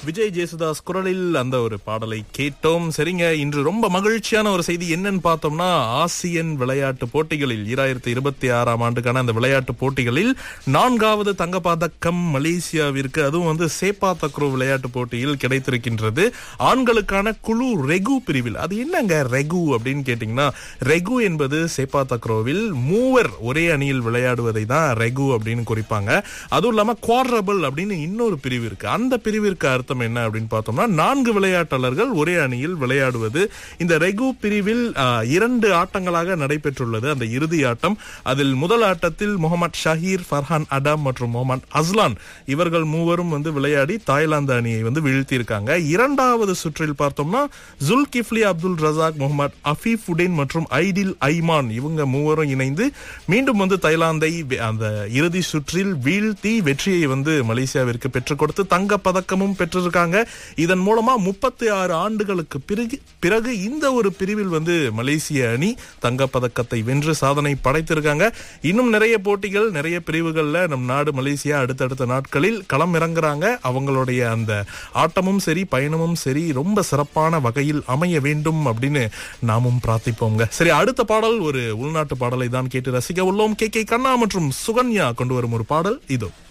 விஜய் ஜேசுதாஸ் குரலில் அந்த ஒரு பாடலை கேட்டோம் சரிங்க இன்று ரொம்ப மகிழ்ச்சியான ஒரு செய்தி என்னன்னு பார்த்தோம்னா ஆசியன் விளையாட்டு போட்டிகளில் ஈராயிரத்தி இருபத்தி ஆறாம் ஆண்டுக்கான அந்த விளையாட்டு போட்டிகளில் நான்காவது தங்கப்பதக்கம் மலேசியாவிற்கு அதுவும் வந்து சேப்பா தக்ரோ விளையாட்டு போட்டியில் கிடைத்திருக்கின்றது ஆண்களுக்கான குழு ரெகு பிரிவில் அது என்னங்க ரெகு அப்படின்னு கேட்டீங்கன்னா ரெகு என்பது சேப்பா தக்ரோவில் மூவர் ஒரே அணியில் விளையாடுவதை தான் ரெகு அப்படின்னு குறிப்பாங்க அதுவும் இல்லாம குவாட்ரபிள் அப்படின்னு இன்னொரு பிரிவு இருக்கு அந்த பிரிவிற்கு அர்த்தம் என்ன அப்படின்னு பார்த்தோம்னா நான்கு விளையாட்டாளர்கள் ஒரே அணியில் விளையாடுவது இந்த ரெகு பிரிவில் ஆ, இரண்டு ஆட்டங்களாக நடைபெற்றுள்ளது அந்த இறுதி ஆட்டம் அதில் முதல் ஆட்டத்தில் முகமது ஷஹீர் ஃபர்ஹான் அடாம் மற்றும் முகமது அஸ்லான் இவர்கள் மூவரும் வந்து விளையாடி தாய்லாந்து அணியை வந்து வீழ்த்தியிருக்காங்க இரண்டாவது சுற்றில் பார்த்தோம்னா Zulkifli Abdul Razak Muhammad Afif Uden மற்றும் ஐடில் ஐமான் இவங்க மூவரும் இணைந்து மீண்டும் வந்து தாய்லாந்தை வெ- அந்த இறுதி சுற்றில் வீழ்த்தி வெற்றியை வந்து மலேசியாவிற்கு பெற்றுக் கொடுத்து தங்க பதக்கமும் பெற்றிருக்காங்க இதன் மூலமா முப்பத்தி ஆறு ஆண்டுகளுக்கு பிறகு பிறகு இந்த ஒரு பிரிவில் வந்து மலேசிய அணி தங்க பதக்கத்தை வென்று சாதனை படைத்திருக்காங்க இன்னும் நிறைய போட்டிகள் நிறைய பிரிவுகள்ல நம் நாடு மலேசியா அடுத்தடுத்த நாட்களில் களம் இறங்குறாங்க அவங்களுடைய அந்த ஆட்டமும் சரி பயணமும் சரி ரொம்ப சிறப்பான வகையில் அமைய வேண்டும் அப்படின்னு நாமும் பிரார்த்திப்போங்க சரி அடுத்த பாடல் ஒரு உள்நாட்டு பாடலை தான் கேட்டு ரசிக்க உள்ளோம் கே கே கண்ணா மற்றும் சுகன்யா கொண்டு வரும் ஒரு பாடல் இதோ